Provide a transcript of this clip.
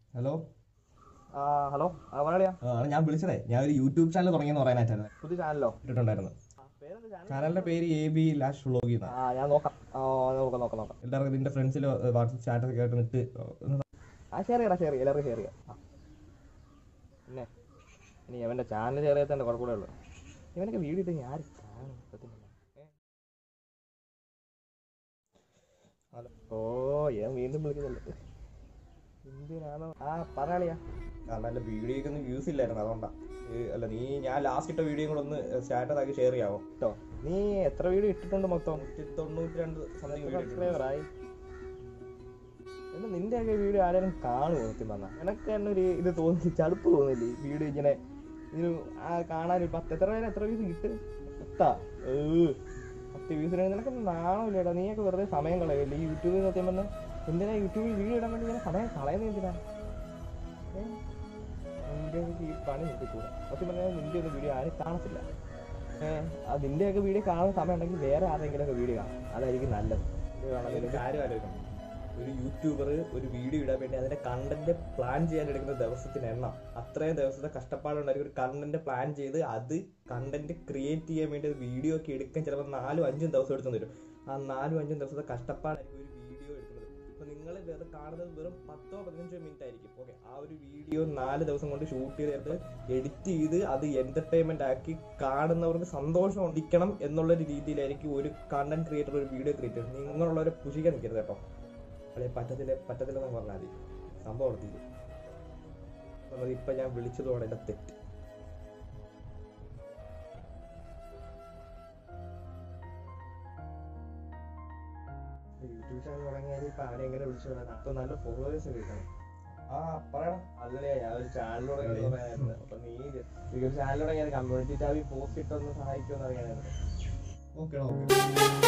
Hello ആ hello ആ മലയാളിയാ ആ ആണ് ഞാൻ വിളിച്ചതേ ഞാൻ ഒരു യൂട്യൂബ് ചാനൽ തുടങ്ങിയെന്ന് പറയാനായിട്ടായിരുന്നു പുതിയ ചാനലോ ഇട്ടിട്ടുണ്ടായിരുന്നു പേരെന്താ ചാനൽ ചാനലിന്റെ പേര് എ ബി ലാഷ് വ്ളോഗ് എന്നാണ് ആ ഞാൻ നോക്കാം ആ നോക്കാം നോക്കാം നോക്കാം എല്ലാവർക്കും ഇതിന്റെ ഫ്രണ്ട്സിൽ വാട്സപ്പ് ചാറ്റൊക്കെ കേട്ട് നിട്ട് ഒന്ന് ആ ഷെയർ ചെയ്യടാ ഷെയർ ചെയ്യാം എല്ലാവർക്കും ഷെയർ ചെയ്യാം ആ. പിന്നെ ഇനി അവൻ്റെ ചാനൽ ഷെയർ ചെയ്തതിൻ്റെ കുഴപ്പമേ ഉള്ളൂ ഇവനൊക്കെ വീഡിയോ ഇട്ട് ഞാൻ കാണും സത്യം പറഞ്ഞാ. ഏ? ഹലോ ഓ ഞാൻ വീണ്ടും വിളിക്കുന്നുണ്ട് എന്തിനാണോ ആ പറയാളിയാ കാരണം എന്റെ വീഡിയോക്ക് ഒന്നും വ്യൂസ് ഇല്ലായിരുന്നു അതുകൊണ്ടാ ഏ, അല്ല നീ ഞാൻ ലാസ്റ്റ് ഇട്ട വീഡിയോ കൂടെ ഒന്ന് സ്റ്റാറ്റസ് ആക്കി ഷെയർ ചെയ്യാവോ കേട്ടോ നീ എത്ര വീഡിയോ ഇട്ടിട്ടുണ്ട് മൊത്തം നൂറ്റി തൊണ്ണൂറ്റി രണ്ട് സംതിങ് വീഡിയോ സബ്സ്ക്രൈബർ ആയി എന്നാ നിന്റെ ഒക്കെ വീഡിയോ ആരെങ്കിലും കാണുമോ സത്യം പറഞ്ഞാൽ എനക്ക് തന്നെ ഒരു ഇത് തോന്നി ചടുപ്പ് തോന്നില്ലേ ഈ വീഡിയോ ഇങ്ങനെ ഇതിന് ആ കാണാൻ ഒരു പത്ത് എത്ര പേര് എത്ര വ്യൂസ് കിട്ടും പത്താ ഏ പത്ത് വ്യൂസ് നിനക്ക് നാണമില്ലേടാ നീയൊക്കെ വെറുതെ സമയം കളയല്ലേ ഈ യൂട്യൂബിൽ സത്യം പറഞ്ഞാൽ എന്തിനാ യൂട്യൂബിൽ വീഡിയോ ഇടാൻ വേണ്ടി ഇങ്ങനെ സമയം കളയുന്നത് എന്തിനാ ഏ? നിന്റെ ഒക്കെ ഈ പണി നിർത്തിക്കൂടാ സത്യം പറഞ്ഞാൽ നിന്റെ ഒന്നും വീഡിയോ ആരും കാണത്തില്ല ഏഹ് അതിന്റെയൊക്കെ വീഡിയോ കാണുന്ന സമയം ഉണ്ടെങ്കിൽ വേറെ ആരെങ്കിലും ഒക്കെ വീഡിയോ കാണും അതായിരിക്കും നല്ലത് ഇത് കാണാൻ ഒരു നിനക്ക് കാര്യം ആലോചിക്കണം ഒരു യൂട്യൂബർ ഒരു വീഡിയോ ഇടാൻ വേണ്ടി അതിന്റെ കണ്ടന്റ് പ്ലാൻ ചെയ്യാൻ എടുക്കുന്ന ദിവസത്തിന് എണ്ണം അത്രയും ദിവസത്തെ കഷ്ടപ്പാടുണ്ടായിരിക്കും ഒരു കണ്ടന്റ് പ്ലാൻ ചെയ്ത് അത് കണ്ടന്റ് ക്രിയേറ്റ് ചെയ്യാൻ വേണ്ടി ഒരു വീഡിയോ ഒക്കെ എടുക്കാൻ ചിലപ്പോൾ നാലും അഞ്ചും ദിവസം എടുത്തു തരും ആ നാലും അഞ്ചും ദിവസത്തെ കഷ്ടപ്പാടായിരിക്കും ഒരു വീഡിയോ എടുക്കുന്നത് ഇപ്പൊ നിങ്ങൾ വെറുതെ കാണുന്നത് വെറും പത്തോ പതിനഞ്ചോ മിനിറ്റ് ആയിരിക്കും ഓക്കെ ആ ഒരു വീഡിയോ നാല് ദിവസം കൊണ്ട് ഷൂട്ട് ചെയ്തിട്ട് എഡിറ്റ് ചെയ്ത് അത് എന്റർടൈൻമെന്റ് ആക്കി കാണുന്നവർക്ക് സന്തോഷം ഉണ്ടിക്കണം എന്നുള്ള ഒരു രീതിയിലായിരിക്കും ഒരു കണ്ടന്റ് ക്രിയേറ്റർ ഒരു വീഡിയോ ക്രിയേറ്റർ നിങ്ങളുള്ളവരെ പുഷിക്കാൻ നിൽക്കരുത് കേട്ടോ അല്ലെ പറ്റത്തില്ല പറ്റത്തില്ലെന്ന് പറഞ്ഞാൽ മതി സംഭവം നടത്തിയത് നമ്മൾ ഇപ്പൊ ഞാൻ വിളിച്ചതോടെ എന്റെ തെറ്റ് യൂട്യൂബ് ചാനൽ തുടങ്ങിയാൽ ഇപ്പൊ ആരെ എങ്ങനെ വിളിച്ചു പറയാൻ അപ്പൊ നല്ല ഫോളോവേഴ്സ് കിട്ടണം ആ പറയണം അല്ലല്ലേ ഞാൻ ഒരു ചാനൽ തുടങ്ങി പറയാനായിരുന്നു അപ്പൊ നീ ഒരു ചാനൽ തുടങ്ങിയാൽ കമ്മ്യൂണിറ്റി ടാബിൽ പോസ്റ്റ് ഇട്ടൊന്ന് സഹായിക്കുമെന്ന് അറിയാനായിരുന്നു ഓക്കെ ഓക്കെ